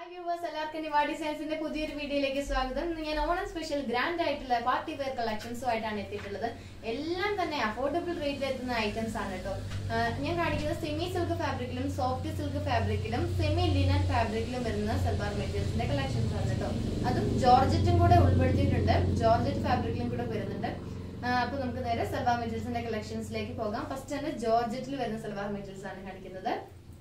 viewers എല്ലാവർക്കും നിവാ ഡിസൈൻസിന്റെ പുതിയൊരു വീഡിയോയിലേക്ക് സ്വാഗതം ഇന്ന് ഞാൻ ഓണം സ്പെഷ്യൽ ഗ്രാൻഡ് ആയിട്ടുള്ള പാർട്ടി വെയർ കളക്ഷൻസും ആയിട്ടാണ് എത്തിയിട്ടുള്ളത് എല്ലാം തന്നെ അഫോർഡബിൾ റേറ്റിൽ എത്തുന്ന ഐറ്റംസ് ആണ് കേട്ടോ ആഹ് ഞാൻ കാണിക്കുന്നത് സെമി സിൽക്ക് ഫാബ്രിക്കിലും സോഫ്റ്റ് സിൽക്ക് ഫാബ്രിക്കിലും സെമി ലിനൻ ഫാബ്രിക്കിലും വരുന്ന സൽവാർ മെറ്റീരിയൽസിന്റെ കളക്ഷൻസ് ആണ് കേട്ടോ അതും ജോർജറ്റും കൂടെ ഉൾപ്പെടുത്തിയിട്ടുണ്ട് ജോർജറ്റ് ഫാബ്രിക്കിലും കൂടെ വരുന്നുണ്ട് ആഹ് അപ്പൊ നമുക്ക് നേരെ സൽവാർ മെറ്റീരിയൽസിന്റെ കളക്ഷൻസിലേക്ക് പോകാം ഫസ്റ്റ് തന്നെ ജോർജറ്റിൽ വരുന്ന സൽവാർ മെറ്റീരിയൽസ് ആണ് കാണിക്കുന്നത്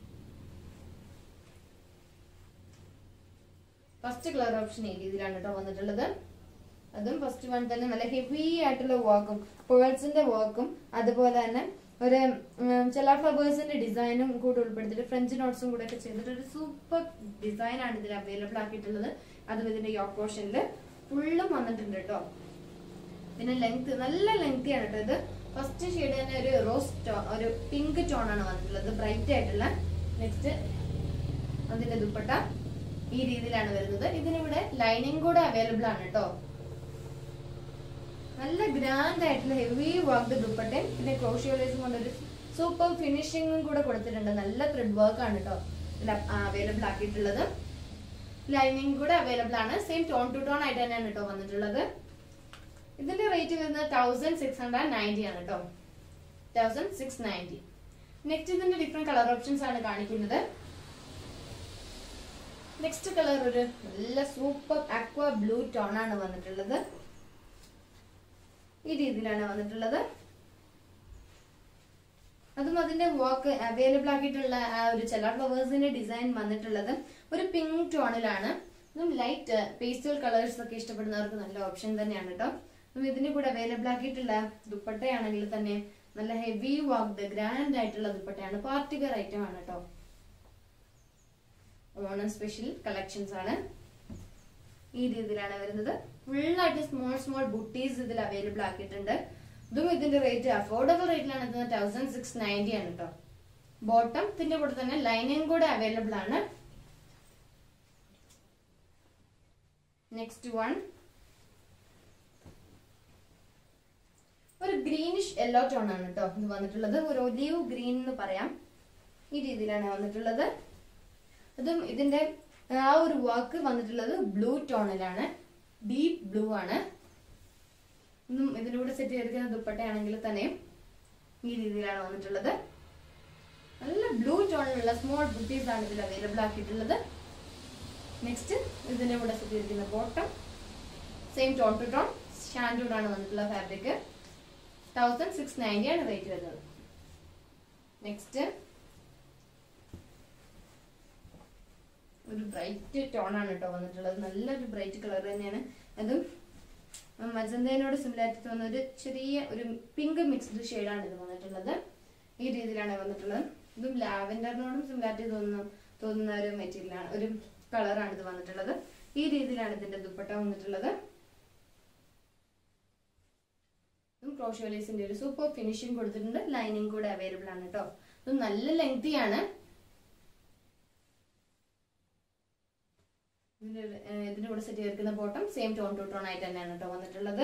ഫസ്റ്റ് കളർ ഓപ്ഷൻ ഈ രീതിയിലാണ് കേട്ടോ വന്നിട്ടുള്ളത് അതും ഫസ്റ്റ് വൺ തന്നെ നല്ല ഹെവി ആയിട്ടുള്ള വർക്കും പേഴ്സിന്റെ വർക്കും അതുപോലെ തന്നെ ഒരു ഉം, ചില ഫ്ലവേഴ്സിന്റെ ഡിസൈനും കൂടെ ഉൾപ്പെടുത്തിയിട്ട് ഫ്രഞ്ച് നോട്ട്സും കൂടെ ഒക്കെ ചെയ്തിട്ട് ഒരു സൂപ്പർ ഡിസൈൻ ആണ് ഇതിൽ അവൈലബിൾ ആക്കിയിട്ടുള്ളത് അതും ഇതിന്റെ യോക്ക് പോർഷനിൽ ഫുള്ളും വന്നിട്ടുണ്ട് കേട്ടോ പിന്നെ ലെങ്ത് നല്ല ലെങ്തി ആണ് കേട്ടോ ഇത് ഫസ്റ്റ് ഷെയ്ഡ് തന്നെ ഒരു റോസ് ടോൺ ഒരു പിങ്ക് ടോൺ ആണ് വന്നിട്ടുള്ളത് ബ്രൈറ്റ് ആയിട്ടുള്ള നെക്സ്റ്റ് അതിന്റെ ദുപ്പട്ട ഈ രീതിയിലാണ് വരുന്നത് ഇതിനിവിടെ ലൈനിങ് കൂടെ അവൈലബിൾ ആണ് കേട്ടോ നല്ല ഗ്രാൻഡ് ആയിട്ടുള്ള ഹെവി വർക്ക് ദുപ്പട്ടയും പിന്നെ ക്രോഷ്യോലേസും കൊണ്ടൊരു സൂപ്പർ ഫിനിഷിംഗും കൂടെ കൊടുത്തിട്ടുണ്ട് നല്ല ത്രെഡ് വർക്ക് ആണ് കേട്ടോ ഇതിൽ അവൈലബിൾ ആക്കിയിട്ടുള്ളത് ലൈനിങ് കൂടെ അവൈലബിൾ ആണ് സെയിം ടോൺ ടു ടോൺ ആയിട്ട് തന്നെയാണ് കേട്ടോ വന്നിട്ടുള്ളത് ഇതിന്റെ റേറ്റ് വരുന്നത് തൗസൻഡ് സിക്സ് ഹൺഡ്രഡ് നയൻറ്റി ആണ് കേട്ടോ തൗസൻഡ് സിക്സ് നയൻറ്റി നെക്സ്റ്റ് ഇതിന്റെ ഡിഫറെന്റ് കളർ ഓപ്ഷൻസ് ആണ് കാണിക്കുന്നത് നെക്സ്റ്റ് കളർ ഒരു നല്ല സൂപ്പർ അക്വ ബ്ലൂ ടോൺ ആണ് വന്നിട്ടുള്ളത് ഈ രീതിയിലാണ് വന്നിട്ടുള്ളത് അതും അതിന്റെ വർക്ക് അവൈലബിൾ ആക്കിയിട്ടുള്ള ആ ഒരു ചില ഫ്ലവേഴ്സിന്റെ ഡിസൈൻ വന്നിട്ടുള്ളത് ഒരു പിങ്ക് ടോണിലാണ് ഇതും ലൈറ്റ് പേസ്റ്റൽ കളേഴ്സ് ഒക്കെ ഇഷ്ടപ്പെടുന്നവർക്ക് നല്ല ഓപ്ഷൻ തന്നെയാണ് കേട്ടോ അപ്പം ഇതിന്റെ കൂടെ അവൈലബിൾ ആക്കിയിട്ടുള്ള ദുപ്പട്ടയാണെങ്കിൽ തന്നെ നല്ല ഹെവി വർക്ക്ഡ് ഗ്രാൻഡ് ആയിട്ടുള്ള ദുപ്പട്ടയാണ് പാർട്ടി വെയർ ഐറ്റം ആണ് കേട്ടോ ഓണം സ്പെഷ്യൽ കളക്ഷൻസ് ആണ് ഈ രീതിയിലാണ് വരുന്നത് ഫുള്ളായിട്ട് സ്മോൾ സ്മോൾ ബുട്ടീസ് ഇതിൽ അവൈലബിൾ ആക്കിയിട്ടുണ്ട് ഇതും ഇതിന്റെ റേറ്റ് അഫോർഡബിൾ റേറ്റിലാണ് എത്തുന്നത് തൗസൻഡ് സിക്സ് നയൻറ്റി ആണ് കേട്ടോ ബോട്ടം ഇതിന്റെ കൂടെ തന്നെ ലൈനിങ് കൂടെ അവൈലബിൾ ആണ് നെക്സ്റ്റ് വൺ ഒരു ഗ്രീനിഷ് യെല്ലോ ടോൺ ആണ് കേട്ടോ ഇത് വന്നിട്ടുള്ളത് ഒരു ഒലീവ് ഗ്രീൻ എന്ന് പറയാം ഈ രീതിയിലാണ് വന്നിട്ടുള്ളത് അതും ഇതിന്റെ ആ ഒരു വർക്ക് വന്നിട്ടുള്ളത് ബ്ലൂ ടോണിലാണ് ഡീപ്പ് ബ്ലൂ ആണ് ഇതും ഇതിന്റെ കൂടെ സെറ്റ് ചെയ്തിരിക്കുന്ന ദുപ്പട്ടയാണെങ്കിൽ തന്നെ ഈ രീതിയിലാണ് വന്നിട്ടുള്ളത് നല്ല ബ്ലൂ ടോണിലുള്ള സ്മോൾ ബുട്ടീസ് ആണ് ഇതിൽ അവൈലബിൾ ആക്കിയിട്ടുള്ളത് നെക്സ്റ്റ് ഇതിന്റെ കൂടെ സെറ്റ് ചെയ്തിരിക്കുന്ന bottom same tone to tone ഷാൻഡൂഡ് ആണ് വന്നിട്ടുള്ള ഫാബ്രിക് തൗസൻഡ് സിക്സ് നയൻറ്റി ആണ് റേറ്റ് വരുന്നത് നെക്സ്റ്റ് ഒരു ബ്രൈറ്റ് ടോൺ ആണ് കേട്ടോ വന്നിട്ടുള്ളത് നല്ലൊരു ബ്രൈറ്റ് കളർ തന്നെയാണ് അതും മജന്തേനോട് സിമിലാരിറ്റി തോന്നുന്ന ഒരു ചെറിയ ഒരു പിങ്ക് മിക്സ്ഡ് ഷെയ്ഡാണ് ഇത് വന്നിട്ടുള്ളത് ഈ രീതിയിലാണ് വന്നിട്ടുള്ളത് ഇതും ലാവൻഡറിനോടും സിമിലാരിറ്റി തോന്നുന്ന തോന്നുന്ന ഒരു മെറ്റീരിയലാണ് ഒരു കളറാണ് ഇത് വന്നിട്ടുള്ളത് ഈ രീതിയിലാണ് ഇതിന്റെ ദുപ്പട്ട വന്നിട്ടുള്ളത് ഇതും ക്രോഷ്യോലേസിന്റെ ഒരു സൂപ്പർ ഫിനിഷിംഗ് കൊടുത്തിട്ടുണ്ട് ലൈനിങ് കൂടെ അവൈലബിൾ ആണ് കേട്ടോ ഇത് നല്ല ലെങ്തിയാണ് ഇതിന്റെ ഏഹ് ഇതിന്റെ കൂടെ സെറ്റ് ചെയ്തിരിക്കുന്ന bottom same tone to tone ആയിട്ട് തന്നെയാണ് കേട്ടോ വന്നിട്ടുള്ളത്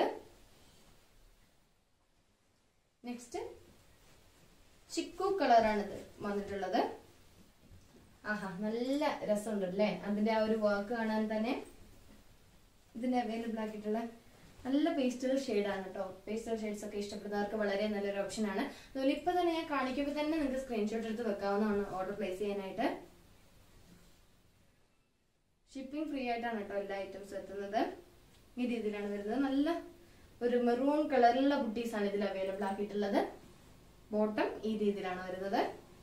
നെക്സ്റ്റ് ചിക്കു കളറാണ് ഇത് വന്നിട്ടുള്ളത് ആഹാ നല്ല രസമുണ്ട് അല്ലേ അതിന്റെ ആ ഒരു വർക്ക് കാണാൻ തന്നെ ഇതിന്റെ അവൈലബിൾ ആക്കിയിട്ടുള്ള നല്ല പേസ്റ്റൽ ആണ് കേട്ടോ പേസ്റ്റൽ ഷെയ്ഡ്സ് ഒക്കെ ഇഷ്ടപ്പെടുന്നവർക്ക് വളരെ നല്ലൊരു ഓപ്ഷൻ ആണ് അതുപോലെ ഇപ്പൊ തന്നെ ഞാൻ കാണിക്കുമ്പോൾ തന്നെ നിങ്ങൾക്ക് സ്ക്രീൻഷോട്ട് എടുത്ത് വെക്കാവുന്നതാണ് ഓർഡർ പ്ലേസ് ചെയ്യാനായിട്ട് ഷിപ്പിംഗ് ഫ്രീ ആയിട്ടാണ് കേട്ടോ എല്ലാ ഐറ്റംസും എത്തുന്നത് ഈ രീതിയിലാണ് വരുന്നത് നല്ല ഒരു മെറൂൺ കളറിലുള്ള ബുട്ടീസ് ആണ് ഇതിൽ അവൈലബിൾ ആക്കിയിട്ടുള്ളത് ബോട്ടം ഈ രീതിയിലാണ് വരുന്നത്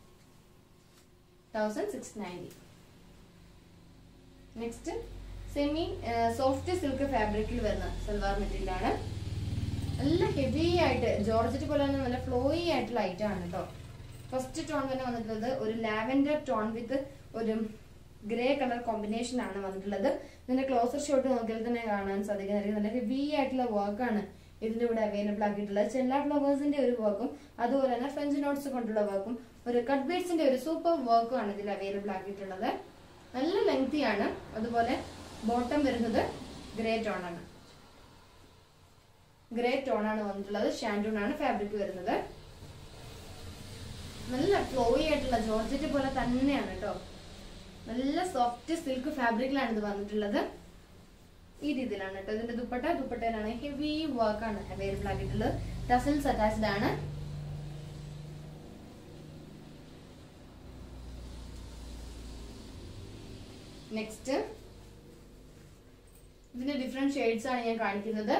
thousand six ninety next semi soft silk ഫാബ്രിക്കിൽ വരുന്ന സൽവാർ മെറ്റീരിയൽ ആണ് നല്ല ഹെവി ആയിട്ട് ജോർജറ്റ് പോലെ തന്നെ നല്ല ഫ്ലോയി ആയിട്ടുള്ള ഐറ്റം ആണ് കേട്ടോ ഫസ്റ്റ് ടോൺ തന്നെ വന്നിട്ടുള്ളത് ഒരു ലാവൻഡർ ടോൺ വിത്ത് ഒരു ഗ്രേ കളർ കോമ്പിനേഷൻ ആണ് വന്നിട്ടുള്ളത് ഇതിന്റെ ക്ലോസർ ഷോട്ട് നോക്കിയാൽ തന്നെ കാണാൻ സാധിക്കുന്നതായിരിക്കും നല്ല ഹെവി ആയിട്ടുള്ള വർക്കാണ് ഇതിന്റെ കൂടെ അവൈലബിൾ ആക്കിയിട്ടുള്ളത് ചെല്ല ഫ്ലവേഴ്സിന്റെ ഒരു വർക്കും അതുപോലെ തന്നെ ഫ്രഞ്ച് നോട്ട്സ് കൊണ്ടുള്ള വർക്കും ഒരു കട്ട് ബീഡ്സിന്റെ ഒരു സൂപ്പർ വർക്കും ആണ് ഇതിൽ അവൈലബിൾ ആക്കിയിട്ടുള്ളത് നല്ല ലെങ്തി ആണ് അതുപോലെ ബോട്ടം വരുന്നത് ഗ്രേ ടോൺ ആണ് ഗ്രേ ടോൺ ആണ് വന്നിട്ടുള്ളത് ഷാൻഡൂൺ ആണ് ഫാബ്രിക് വരുന്നത് നല്ല ഫ്ലോയി ആയിട്ടുള്ള ജോർജറ്റ് പോലെ തന്നെയാണ് കേട്ടോ നല്ല സോഫ്റ്റ് സിൽക്ക് ഫാബ്രിക്കിലാണ് ഇത് വന്നിട്ടുള്ളത് ഈ രീതിയിലാണ് കേട്ടോ ഇതിന്റെ ദുപ്പട്ട ദുപ്പട്ടയിലാണ് ഹെവി വർക്കാണ് അവൈലബിൾ ആക്കിയിട്ടുള്ളത് ടസൽസ് അറ്റാച്ച്ഡ് ആണ് നെക്സ്റ്റ് ഇതിന്റെ ഡിഫറെന്റ് ഷെയ്ഡ്സ് ആണ് ഞാൻ കാണിക്കുന്നത്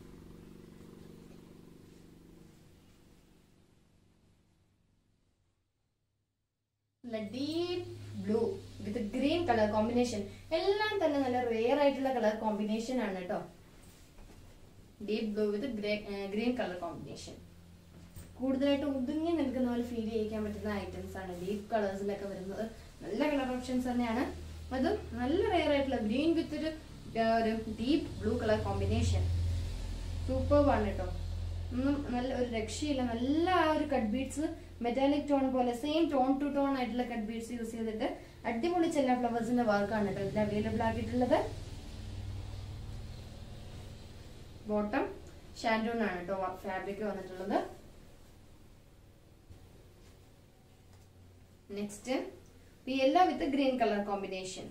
deep blue with green colour combination എല്ലാം തന്നെ നല്ല റെയർ ആയിട്ടുള്ള കളർ കോമ്പിനേഷൻ ആണ് കേട്ടോ deep blue with green colour combination കൂടുതലായിട്ട് ഒതുങ്ങി നിൽക്കുന്ന പോലെ ഫീൽ ചെയ്യിക്കാൻ പറ്റുന്ന ഐറ്റംസ് ആണ് ഡീപ് കളേഴ്സിലൊക്കെ വരുന്നത് നല്ല കളർ ഓപ്ഷൻസ് തന്നെയാണ് അത് നല്ല റെയർ ആയിട്ടുള്ള ഗ്രീൻ വിത്ത് ഒരു ആ, ഒരു deep blue colour combination super ആണ് കേട്ടോ ഒന്നും നല്ല ഒരു രക്ഷയില്ല നല്ല ആ ഒരു കട്ട് ബീഡ്സ് മെറ്റാലിക് ടോൺ പോലെ സെയിം ടോൺ ടു ടോൺ ആയിട്ടുള്ള കട്ട് ബീഡ്സ് യൂസ് ചെയ്തിട്ട് അടിപൊളി ചെല്ല ഫ്ലവേഴ്സിന്റെ വർക്കാണ് കേട്ടോ ഇതിൽ അവൈലബിൾ ആക്കിയിട്ടുള്ളത് ബോട്ടം ഷാൻഡൂൺ ആണ് കേട്ടോ ഫാബ്രിക് വന്നിട്ടുള്ളത് next yellow with green colour combination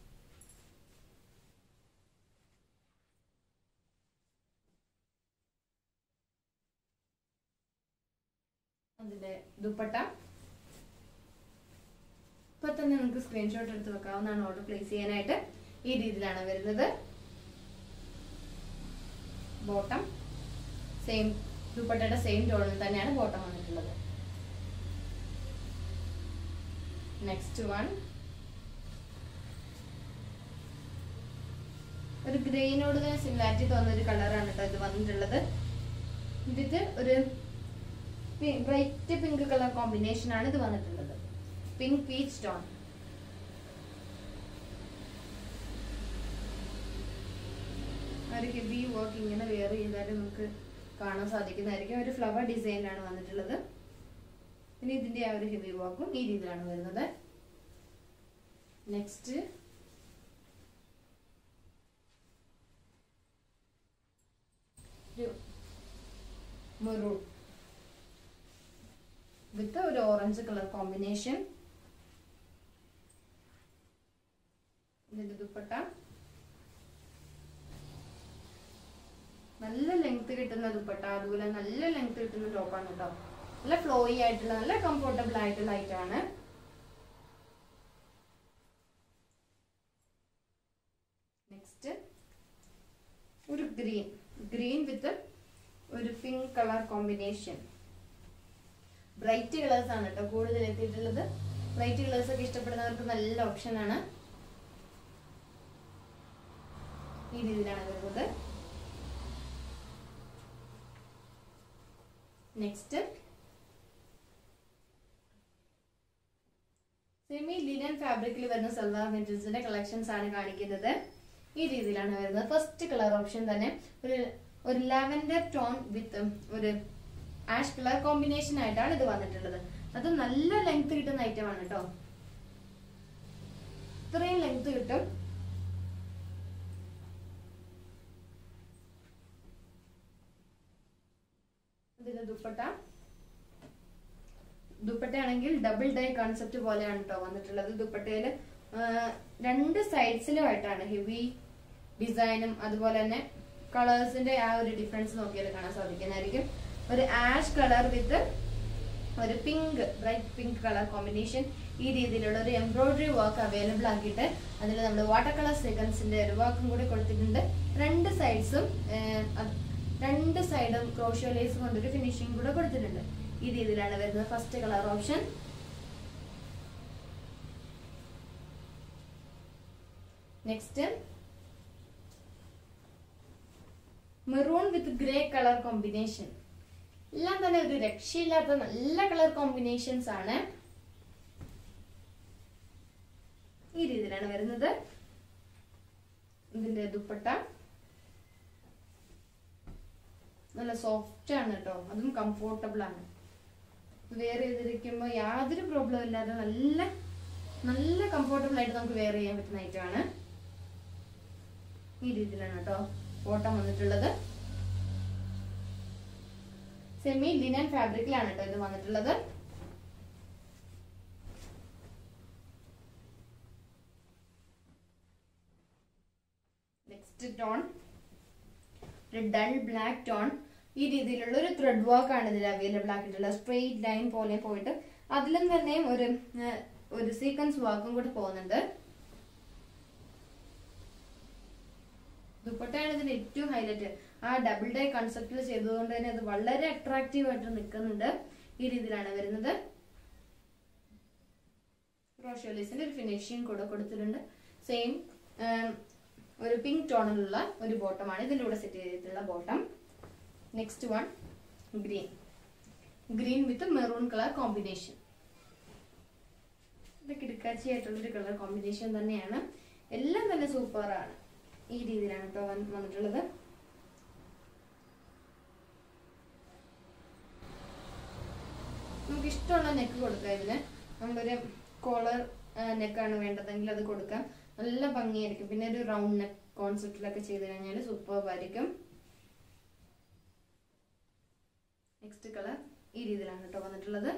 അതിന്റെ ദുപ്പട്ട ഇപ്പൊ തന്നെ നമുക്ക് സ്ക്രീൻഷോട്ട് എടുത്ത് വെക്കാവുന്നതാണ് ഓർഡർ പ്ലേസ് ചെയ്യാനായിട്ട് ഈ രീതിയിലാണ് വരുന്നത് ബോട്ടം സെയിം ദുപ്പട്ടയുടെ സെയിം ടോണിൽ തന്നെയാണ് ബോട്ടം വന്നിട്ടുള്ളത് നെക്സ്റ്റ് വൺ ഒരു ഗ്രെയിനോട് തന്നെ സിമിലാരിറ്റി തോന്നുന്ന ഒരു കളറാണ് കേട്ടോ ഇത് വന്നിട്ടുള്ളത് വിത്ത് ഒരു ബ്രൈറ്റ് പിങ്ക് കളർ കോമ്പിനേഷൻ ആണ് ഇത് വന്നിട്ടുള്ളത് പിങ്ക് പീച്ച് ടോൺ ഒരു ഹെവി വർക്ക് ഇങ്ങനെ വെയർ ചെയ്താൽ നമുക്ക് കാണാൻ സാധിക്കുന്നതായിരിക്കും ഒരു ഫ്ലവർ ഡിസൈനിലാണ് വന്നിട്ടുള്ളത് ഇനി ഇതിന്റെ ആ ഒരു ഹെവി വർക്കും ഈ രീതിയിലാണ് വരുന്നത് നെക്സ്റ്റ് മെറൂൺ വിത്ത് ഒരു ഓറഞ്ച് കളർ കോമ്പിനേഷൻ ഇതിന്റെ ദുപ്പട്ട നല്ല ലെങ്ത് കിട്ടുന്ന ദുപ്പട്ട അതുപോലെ നല്ല ലെങ്ത് കിട്ടുന്ന ടോപ്പാണ് കേട്ടോ നല്ല ഫ്ലോയി ആയിട്ടുള്ള നല്ല കംഫർട്ടബിൾ ആയിട്ടുള്ള ഐറ്റാണ് നെക്സ്റ്റ് ഒരു ഗ്രീൻ ഗ്രീൻ വിത്ത് ഒരു pink colour combination bright colours ആണ് കേട്ടോ കൂടുതൽ എത്തിയിട്ടുള്ളത് ബ്രൈറ്റ് കളേഴ്സ് ഒക്കെ ഇഷ്ടപ്പെടുന്നവർക്ക് നല്ല ഓപ്ഷൻ ആണ് ഈ രീതിയിലാണ് വരുന്നത് നെക്സ്റ്റ് സെമി ലിനൻ ഫാബ്രിക്കിൽ വരുന്ന സൽവാർ മെറ്റീരിയൽസിന്റെ കളക്ഷൻസ് ആണ് കാണിക്കുന്നത് ഈ രീതിയിലാണ് വരുന്നത് ഫസ്റ്റ് കളർ ഓപ്ഷൻ തന്നെ ഒരു ഒരു ലാവൻഡർ ടോൺ വിത്ത് ഒരു ആഷ് കളർ കോമ്പിനേഷൻ ആയിട്ടാണ് ഇത് വന്നിട്ടുള്ളത് അത് നല്ല ലെങ്ത് കിട്ടുന്ന ഐറ്റം ആണ് കേട്ടോ ഇത്രയും ലെങ്ത് കിട്ടും ഇതിന്റെ ദുപ്പട്ട ദുപ്പട്ടയാണെങ്കിൽ ഡബിൾ ഡൈ കൺസെപ്റ്റ് പോലെയാണ് കേട്ടോ വന്നിട്ടുള്ളത് ദുപ്പട്ടയില് ആ, രണ്ട് സൈഡ്സിലുമായിട്ടാണ് ഹെവി ഡിസൈനും അതുപോലെ തന്നെ കളേഴ്സിന്റെ ആ ഒരു ഡിഫറൻസ് നോക്കിയാൽ കാണാൻ സാധിക്കുന്നതായിരിക്കും ഒരു ആഷ് കളർ വിത്ത് ഒരു pink bright pink colour combination ഈ രീതിയിലുള്ള ഒരു എംബ്രോയിഡറി വർക്ക് അവൈലബിൾ ആക്കിയിട്ട് അതിൽ നമ്മൾ വാട്ടർ കളർ സീക്വൻസിന്റെ ഒരു വർക്കും കൂടി കൊടുത്തിട്ടുണ്ട് രണ്ട് സൈഡ്സും രണ്ട് സൈഡും ക്രോഷ്യോ ലേസ് കൊണ്ടൊരു ഫിനിഷിംഗ് കൂടെ കൊടുത്തിട്ടുണ്ട് ഈ രീതിയിലാണ് വരുന്നത് first colour option next maroon with grey colour combination എല്ലാം തന്നെ ഒരു രക്ഷയില്ലാത്ത നല്ല കളർ കോമ്പിനേഷൻസ് ആണ് ഈ രീതിയിലാണ് വരുന്നത് ഇതിന്റെ ദുപ്പട്ട നല്ല സോഫ്റ്റ് ആണ് കേട്ടോ അതും കംഫോർട്ടബിൾ ആണ് വെയർ ചെയ്തിരിക്കുമ്പോൾ യാതൊരു പ്രോബ്ലം ഇല്ലാതെ നല്ല നല്ല കംഫോർട്ടബിൾ ആയിട്ട് നമുക്ക് വെയർ ചെയ്യാൻ പറ്റുന്ന ഐറ്റം ആണ് ഈ രീതിയിലാണ് കേട്ടോ ഓട്ടം വന്നിട്ടുള്ളത് സെമി ലിനൻ ഫാബ്രിക്കിലാണ് കേട്ടോ ഇത് വന്നിട്ടുള്ളത് നെക്സ്റ്റ് ടോൺ ഒരു ഡൾ ബ്ലാക്ക് ടോൺ ഈ രീതിയിലുള്ള ഒരു ത്രെഡ് വർക്ക് ആണ് ഇതിൽ അവൈലബിൾ ആക്കിയിട്ടുള്ളത് സ്ട്രെയിറ്റ് ലൈൻ പോലെ പോയിട്ട് അതിലും തന്നെ ഒരു ആ, ഒരു സീക്വൻസ് വർക്കും കൂടെ പോകുന്നുണ്ട് ദുപ്പട്ടയാണ് ഇതിന്റെ ഏറ്റവും ഹൈലൈറ്റ് ആ ഡബിൾ ഡേ കൺസെപ്റ്റിൽ ചെയ്തതുകൊണ്ട് തന്നെ അത് വളരെ അട്രാക്റ്റീവ് ആയിട്ട് നിൽക്കുന്നുണ്ട് ഈ രീതിയിലാണ് വരുന്നത് റോഷോലീസിന്റെ ഒരു ഫിനിഷിങ് കൂടെ കൊടുത്തിട്ടുണ്ട് സെയിം ഒരു പിങ്ക് ടോണിലുള്ള ഒരു ബോട്ടമാണ് ഇതിന്റെ കൂടെ സെറ്റ് ചെയ്തിട്ടുള്ള bottom next one green green with maroon colour combination ഇത് കിടക്കാച്ചിയായിട്ടുള്ളൊരു കളർ കോമ്പിനേഷൻ തന്നെയാണ് എല്ലാം തന്നെ സൂപ്പറാണ് ഈ രീതിയിലാണ് കേട്ടോ വന്നിട്ടുള്ളത് നമുക്ക് ഇഷ്ടമുള്ള നെക്ക് കൊടുക്കാം ഇതിന് നമ്മളൊരു കോളർ നെക്കാണ് വേണ്ടതെങ്കിൽ അത് കൊടുക്കാം നല്ല ഭംഗിയായിരിക്കും പിന്നെ ഒരു റൗണ്ട് നെക്ക് കോൺസെപ്റ്റിലൊക്കെ ചെയ്ത് കഴിഞ്ഞാൽ സൂപ്പർ ആയിരിക്കും നെക്സ്റ്റ് കളർ ഈ രീതിയിലാണ് കേട്ടോ വന്നിട്ടുള്ളത്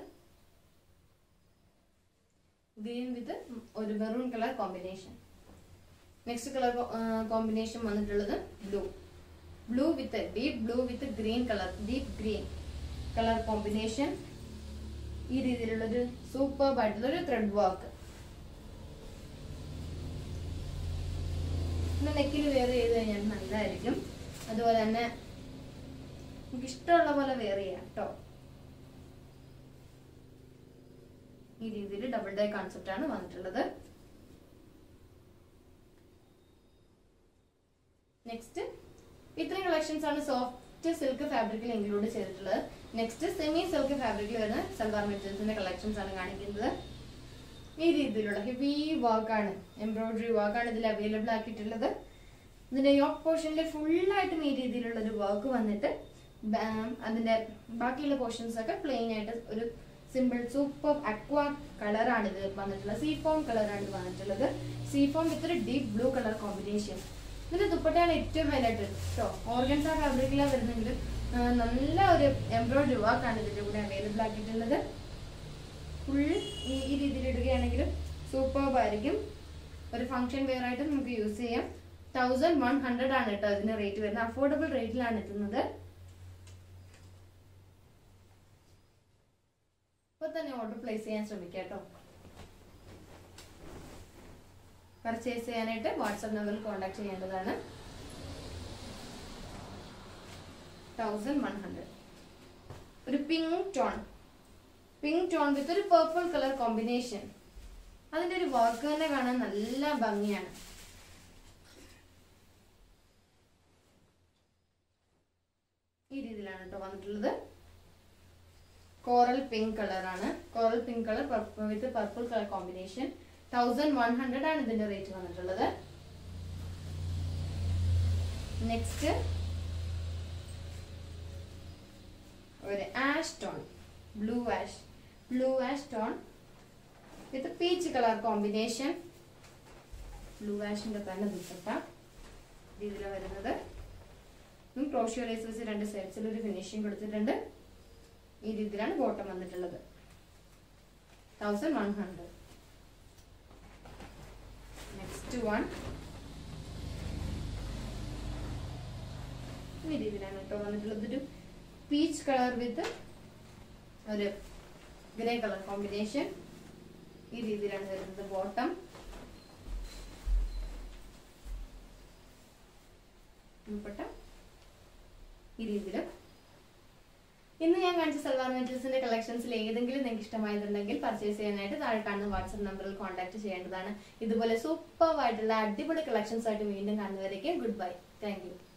ഗ്രീൻ വിത്ത് ഒരു maroon colour combination next colour combination വന്നിട്ടുള്ളത് blue blue with deep blue with green colour deep green colour combination ഈ രീതിയിലുള്ളൊരു സൂപ്പർ ആയിട്ടുള്ള ഒരു ത്രെഡ് വർക്ക് പിന്നെ നെക്കിൽ വെയർ ചെയ്ത് കഴിഞ്ഞാൽ നല്ലതായിരിക്കും അതുപോലെ തന്നെ നമുക്ക് ഇഷ്ടമുള്ള പോലെ വെയർ ചെയ്യാം കേട്ടോ ഈ രീതിയിൽ ഡബിൾ ഡേ കോൺസെപ്റ്റ് ആണ് വന്നിട്ടുള്ളത് നെക്സ്റ്റ് ഇത്രയും കളക്ഷൻസ് ആണ് സോഫ്റ്റ് സിൽക്ക് ഫാബ്രിക്കിൽ ഇൻക്ലൂഡ് ചെയ്തിട്ടുള്ളത് നെക്സ്റ്റ് സെമി സിൽക്ക് ഫാബ്രിക്കിൽ വരുന്ന സൽവാർ മെറ്റീരിയൽസിന്റെ കളക്ഷൻസ് ആണ് കാണിക്കുന്നത് ഈ രീതിയിലുള്ള ഹെവി വർക്കാണ് എംബ്രോയിഡറി വർക്കാണ് ഇതിൽ അവൈലബിൾ ആക്കിയിട്ടുള്ളത് ഇതിന്റെ യോക്ക് പോർഷനിൽ ഫുള്ളായിട്ടും ഈ രീതിയിലുള്ള ഒരു വർക്ക് വന്നിട്ട് ബാ- അതിന്റെ ബാക്കിയുള്ള പോർഷൻസ് ഒക്കെ പ്ലെയിൻ ആയിട്ട് ഒരു സിമ്പിൾ സൂപ്പർ അക്വാ കളറാണ് ഇത് വന്നിട്ടുള്ളത് സീഫോം കളറാണ് ഇത് വന്നിട്ടുള്ളത് സീഫോം വിത്ത് ഒരു ഡീപ് ബ്ലൂ കളർ കോമ്പിനേഷൻ ഇതിന്റെ ദുപ്പട്ടയാണ് ഏറ്റവും ഹൈലൈറ്റ് കേട്ടോ ഓർഗൻസ ഫാബ്രിക്കിലാണ് വരുന്നെങ്കിൽ ആ, നല്ല ഒരു എംബ്രോയിഡറി വർക്കാണ് ഇതിന്റെ കൂടെ അവൈലബിൾ ആക്കിയിട്ടുള്ളത് ഫുൾ ഈ ഈ രീതിയിൽ ഇടുകയാണെങ്കിലും സൂപ്പർബ് ആയിരിക്കും ഒരു ഫംഗ്ഷൻ വെയർ ആയിട്ട് നമുക്ക് യൂസ് ചെയ്യാം തൗസൻഡ് വൺ ഹൺഡ്രഡ് ആണ് കേട്ടോ ഇതിന് റേറ്റ് വരുന്നത് അഫോർഡബിൾ റേറ്റിലാണ് എത്തുന്നത് ഇപ്പൊ തന്നെ ഓർഡർ പ്ലേസ് ചെയ്യാൻ ശ്രമിക്കാം കേട്ടോ പർച്ചേസ് ചെയ്യാനായിട്ട് വാട്സപ്പ് നമ്പറിൽ കോൺടാക്ട് ചെയ്യേണ്ടതാണ് തൗസൻഡ് വൺ ഹൺഡ്രഡ് ഒരു pink tone pink tone with ഒരു പേർപ്പിൾ കളർ കോമ്പിനേഷൻ അതിന്റെ ഒരു വർക്ക് തന്നെ കാണാൻ നല്ല ഭംഗിയാണ് ഈ രീതിയിലാണ് കേട്ടോ വന്നിട്ടുള്ളത് കോറൽ പിങ്ക് കളറാണ് coral pink colour with purple colour combination thousand one hundred ആണ് ഇതിന്റെ റേറ്റ് വന്നിട്ടുള്ളത് നെക്സ്റ്റ് ഒരു ash tone blue ash blue ash tone with peach colour combination blue ആഷിന്റെ തന്നെ ദുപ്പട്ട രീതിയിലാണ് വരുന്നത് ക്രോഷ്യോ ലേസ് വെച്ച് രണ്ട് സൈഡ്സിൽ ഒരു ഫിനിഷിംഗ് കൊടുത്തിട്ടുണ്ട് ഈ രീതിയിലാണ് ബോട്ടം വന്നിട്ടുള്ളത് thousand one hundred next one ഈ രീതിയിലാണ് കേട്ടോ വന്നിട്ടുള്ളത് ഒരു പീച്ച് കളർ വിത്ത് ഒരു ഗ്രേ കളർ കോമ്പിനേഷൻ ഈ രീതിയിലാണ് വരുന്നത് ബോട്ടം ദുപ്പട്ട ഈ രീതിയിൽ ഇന്ന് ഞാൻ കാണിച്ച സൽവാർ മെറ്റീരിയൽസിന്റെ കളക്ഷൻസിൽ ഏതെങ്കിലും നിങ്ങൾക്ക് ഇഷ്ടമായതുണ്ടെങ്കിൽ പർച്ചേസ് ചെയ്യാനായിട്ട് താഴെ കാണുന്ന വാട്സ്ആപ്പ് നമ്പറിൽ കോൺടാക്ട് ചെയ്യേണ്ടതാണ് ഇതുപോലെ സൂപ്പർ ആയിട്ടുള്ള അടിപൊളി കളക്ഷൻസ് ആയിട്ട് വീണ്ടും കാണുന്നവരേക്കും ഗുഡ് ബൈ താങ്ക് യു